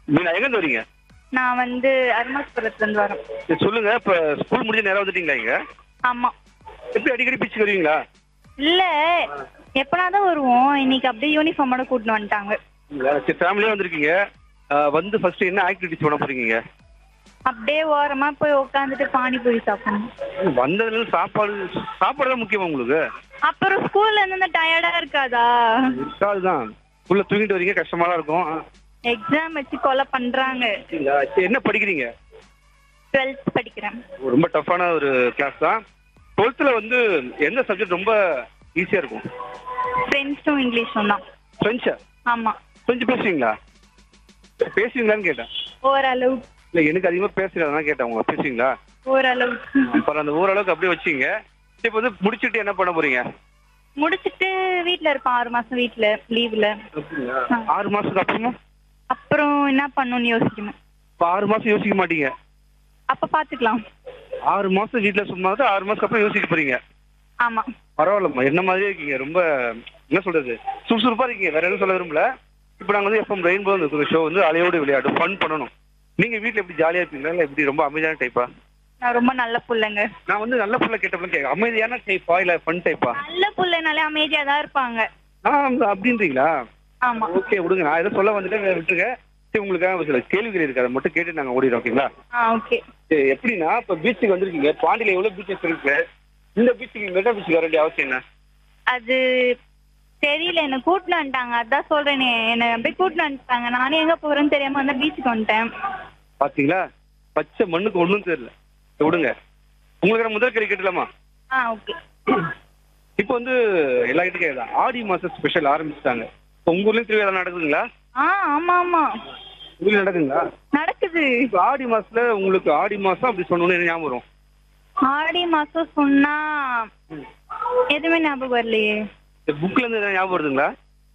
மீனா எங்க இருந்து வரீங்க நான் வந்து அருணாச்சலத்துல இருந்து வரேன் சரி, சொல்லுங்க இப்ப ஸ்கூல் முடிஞ்ச நேரம் வந்துட்டீங்களா இங்க ஆமா எப்படி அடிக்கடி பீச்சுக்கு வருவீங்களா இல்ல எப்பனாதான் வருவோம் இன்னைக்கு அப்படியே யூனிஃபார்மோட கூட்டிட்டு வந்துட்டாங்க சரி ஃபேமிலியா வந்திருக்கீங்க அஹ், வந்து ஃபர்ஸ்ட் என்ன ஆக்டிவிட்டிஸ் பண்ண போறீங்க அப்படியே ஓரமா போய் உட்காந்துட்டு பானிபூரி சாப்பிடணும் வந்ததுல இருந்து சாப்பாடு சாப்பாடு தான் முக்கியமா உங்களுக்கு அப்புறம் ஸ்கூல்ல இருந்து டயர்டா இருக்காதா இருக்காதுதான் உள்ள தூங்கிட்டு வரீங்க கஷ்டமா தான் இருக்கும் ஆ. எக்ஸாம் வச்சு கொலை பண்றாங்க சரிங்களா? சரி, என்ன படிக்கிறீங்க டுவெல்த் படிக்கிறேன் ரொம்ப டஃப்பான ஒரு கிளாஸ் தான் டுவெல்த்ல வந்து எந்த சப்ஜெக்ட் ரொம்ப ஈஸியா இருக்கும் ஃப்ரெண்ட்ஸும் இங்கிலீஷும் தான் ஃப்ரெஞ்சா ஆமா ஃப்ரெஞ்சு பேசுவீங்களா பேசுவீங்களான்னு கேட்டேன் ஓரளவு இல்ல எனக்கு அதிகமா பேசுறதா கேட்டேன் உங்க பேசுவீங்களா ஓரளவு அப்புறம் அந்த ஓரளவுக்கு அப்படியே வச்சீங்க இப்போ வந்து முடிச்சிட்டு என்ன பண்ண போறீங்க முடிச்சிட்டு வீட்ல இருப்பேன் ஆறு மாசம் வீட்ல லீவ்ல ஆறு மாசத்துக்கு அப்புறமா அப்புறம் என்ன பண்ணணும்னு யோசிக்கணும் இப்போ ஆறு மாசம் யோசிக்க மாட்டீங்க அப்ப பாத்துக்கலாம் ஆறு மாசம் வீட்டுல சும்மா இருந்து ஆறு மாசத்துக்கு அப்புறம் யோசிக்க போறீங்க ஆமா பரவாயில்லம்மா என்ன மாதிரியே இருக்கீங்க ரொம்ப என்ன சொல்றது சுறுசுறுப்பா இருக்கீங்க வேற எதுவும் சொல்ல விரும்பல இப்போ நாங்க வந்து எஃப்எம் ரெயின்போ இருக்கிற ஷோ வந்து அலையோடு விளையாடும் ஃபன் பண்ணணும் நீங்க வீட்ல எப்படி ஜாலியா இருப்பீங்களா இல்ல எப்படி ரொம்ப அமைதியான டைப்பா நான் ரொம்ப நல்ல புள்ளைங்க நான் வந்து நல்ல புள்ள கேட்டப்பலாம் கேட்க அமைதியான டைப்பா இல்ல ஃபன் டைப்பா நல்ல புள்ளைனாலே அமைதியா தான் இருப்பாங்க ஆ அப்படின்றீங்களா ஆமா ஓகே விடுங்க நான் ஏதோ சொல்ல வந்துட்டு விட்டுருங்க சரி உங்களுக்காக ஒரு சில கேள்விகள் இருக்கு அதை மட்டும் கேட்டு நாங்க ஓடிடுறோம் ஓகேங்களா ஆ ஓகே சரி எப்படின்னா இப்ப பீச்சுக்கு வந்திருக்கீங்க பாண்டியில எவ்வளவு பீச்சஸ் இருக்கு இந்த பீச்சுக்கு மெகா பீச்சுக்கு வர வேண்டிய அவசியம் என்ன அது தெரியல என்ன கூட்டிட்டு வந்துட்டாங்க அதான் சொல்றேனே என்ன அப்படியே கூட்டிட்டு வந்துட்டாங்க நானே எங்க போறேன்னு தெரியாம அந்த பீச்சுக்கு வந்துட்டேன் பாத்தீங்களா பச்சை மண்ணுக்கு ஒண்ணும் தெரியல சரி, விடுங்க உங்களுக்கு நான் முதல் கேள்வி கேட்டலாமா ஆ ஓகே இப்போ வந்து எல்லா கிட்ட கேட்கலாம் ஆடி மாசம் ஸ்பெஷல் ஆரம்பிச்சிட்டாங்க இப்போ உங்க ஊர்லயும் திருவிழா நடக்குதுங்களா ஆ ஆமா ஆமா ஊர்ல நடக்குதுங்களா நடக்குது இப்போ ஆடி மாசத்துல உங்களுக்கு ஆடி மாசம் அப்படி சொன்னோன்னு என்ன ஞாபகம் வரும் ஆடி மாசம் சொன்னா எதுவுமே ஞாபகம் வரலையே இந்த புக்ல இருந்து எதாவது ஞாபகம் வருதுங்களா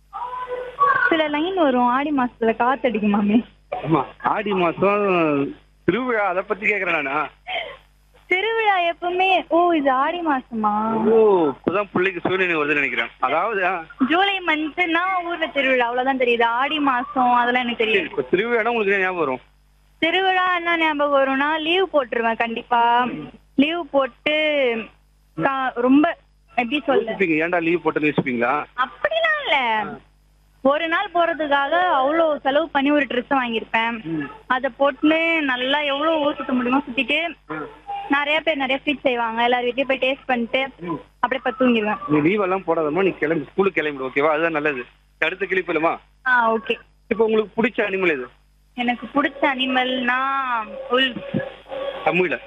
சில லைன் வரும் ஆடி மாசத்துல காத்தடிக்குமாமே ஆமா ஆடி மாசம் திருவிழா அதை பத்தி கேக்குறேன் நானா திருவிழா எப்பவுமே ஓ இது ஆடி மாசமா ஓ இப்பதான் பிள்ளைக்கு சூழ்நிலை வருதுன்னு நினைக்கிறேன் அதாவது ஆ, ஜூலை மந்த்னா ஊர்ல திருவிழா அவ்வளவுதான் தெரியுது ஆடி மாசம் அதெல்லாம் எனக்கு சரி, தெரியும் இப்ப திருவிழா உங்களுக்கு என்ன ஞாபகம் வரும் திருவிழா என்ன ஞாபகம் வரும்னா லீவ் போட்டுருவேன் கண்டிப்பா லீவ் போட்டு கா- ரொம்ப எப்படி சொல்ல யோசிப்பீங்க ஏன்டா லீவ் போட்டு யோசிப்பீங்களா அப்படிலாம் இல்ல ஒரு நாள் போறதுக்காக அவ்வளோ செலவு பண்ணி ஒரு ட்ரெஸ் வாங்கியிருப்பேன் அதை போட்டு நல்லா எவ்வளவு ஊர் சுத்த முடியுமோ சுத்திட்டு நிறைய பேர் நிறைய ஸ்வீட் செய்வாங்க எல்லார் வீட்லயும் போய் டேஸ்ட் பண்ணிட்டு அப்படியே போய் தூங்கிடுவேன் நீ லீவ் எல்லாம் போடாதமா நீ கிளம்பி ஸ்கூலுக்கு கிளம்பிடு ஓகேவா அதுதான் நல்லது அடுத்த கிளி போயிலுமா ஆ ஓகே இப்போ உங்களுக்கு பிடிச்ச அனிமல் எது எனக்கு பிடிச்ச அனிமல்னா உல் தமிழ்ல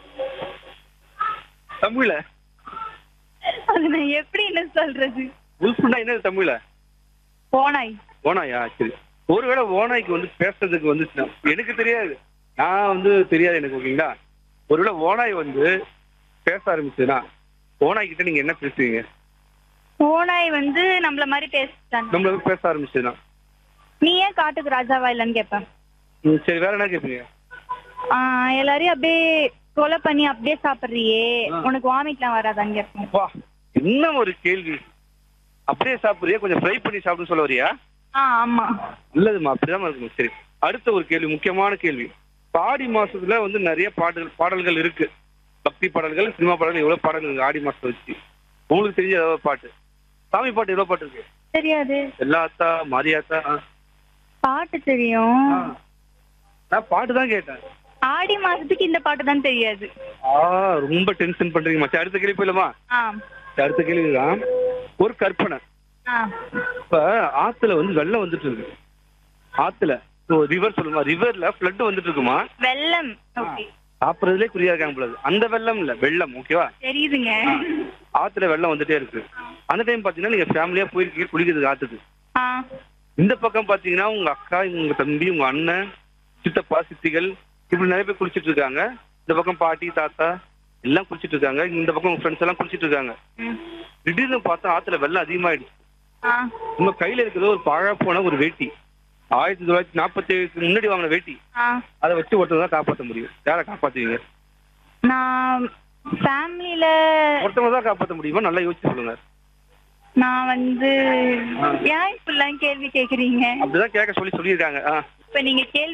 தமிழ்ல அது நான் எப்படி என்ன சொல்றது உல்ஃபுண்டா என்னது தமிழ்ல போனாய் ஓனாயா சரி ஒருவேளை ஓனாய்க்கு வந்து பேசுறதுக்கு வந்து எனக்கு தெரியாது நான் வந்து தெரியாது எனக்கு ஓகேங்களா ஒருவேளை ஓனாய் வந்து பேச ஆரம்பிச்சதுன்னா ஓனாய் கிட்ட நீங்க என்ன பேசுவீங்க போனாய் வந்து நம்மள மாதிரி பேசிட்டாங்க நம்மள வந்து பேச ஆரம்பிச்சதுன்னா நீ ஏன் காட்டுக்கு ராஜாவா இல்லைன்னு கேட்பேன் ம், சரி வேற என்ன கேட்பீங்க ஆஹ் எல்லாரையும் அப்படியே கொலை பண்ணி அப்படியே சாப்பிடுறியே உனக்கு வாமிட்லாம் வராதான்னு கேட்பேன் வா என்ன ஒரு கேள்வி அப்படியே சாப்பிடுறியா கொஞ்சம் ஃப்ரை பண்ணி சாப்பிடுன்னு சொல்ல வரியா ஆ ஆமா நல்லதுமா அப்படிதான் இருக்கணும் சரி அடுத்த ஒரு கேள்வி முக்கியமான கேள்வி இப்ப ஆடி மாசத்துல வந்து நிறைய பாடல்கள் பாடல்கள் இருக்கு பக்தி பாடல்கள் சினிமா பாடல்கள் எவ்வளவு பாடல்கள் இருக்கு ஆடி மாசத்தை வச்சு உங்களுக்கு தெரிஞ்ச ஏதாவது பாட்டு சாமி பாட்டு எவ்வளவு பாட்டு இருக்கு தெரியாது எல்லாத்தா மாரியாத்தா ஆ. பாட்டு தெரியும் ஆ. நான் பாட்டு தான் கேட்டேன் ஆடி மாசத்துக்கு இந்த பாட்டு தான் தெரியாது ஆ ரொம்ப டென்ஷன் பண்றீங்க மச்சான் அடுத்த கேள்வி போயிடலாமா ஆ அடுத்த கேள்வி தான் ஒரு கற்பனை ஆ இப்ப ஆத்துல வந்து வெள்ளம் வந்துட்டு இருக்கு ஆத்துல ரிவர் சொல்லுமா ரிவர்ல ஃப்ளட் வந்துட்டு இருக்குமா வெள்ளம் ஓகே சாப்பிடுறதுலே குறியா இருக்காங்க போல இருக்கு. அந்த வெள்ளம் இல்ல வெள்ளம் ஓகேவா தெரியுதுங்க ஆத்துல வெள்ளம் வந்துட்டே இருக்கு அந்த டைம் பாத்தீங்கன்னா நீங்க ஃபேமிலியா போயிருக்கீங்க குளிக்கிறதுக்கு ஆத்துக்கு ஆ இந்த பக்கம் பாத்தீங்கன்னா உங்க அக்கா உங்க தம்பி உங்க அண்ணன் சித்தப்பா சித்திகள் இப்படி நிறைய பேர் குளிச்சிட்டு இருக்காங்க இந்த பக்கம் பாட்டி தாத்தா எல்லாம் குளிச்சிட்டு இருக்காங்க இந்த பக்கம் உங்க ஃப்ரெண்ட்ஸ் எல்லாம் குளிச்சிட்டு இருக்காங்க ம். திடீர்னு பார்த்தா ஆத்துல வெள்ளம் அதிகமாயிடுச்சு ஆ உங்க கையில இருக்கிறது ஒரு பழா போன ஒரு வேட்டி ஆயிரத்தி தொள்ளாயிரத்தி நாற்பத்தி ஏழுக்கு முன்னாடி வாங்கின வேட்டி ஆ அதை வச்சு ஒருத்தர் தான் காப்பாற்ற முடியும் யாரை காப்பாத்துவீங்க நான் ஃபேமிலியில ஒருத்தவங்க தான் காப்பாற்ற முடியுமா நல்லா யோசிச்சு சொல்லுங்க நான் வந்து ஏன் இப்படிலாம் கேள்வி கேக்குறீங்க அப்படிதான் கேட்க சொல்லி சொல்லியிருக்காங்க ஆ இப்ப நீங்க கேள்வி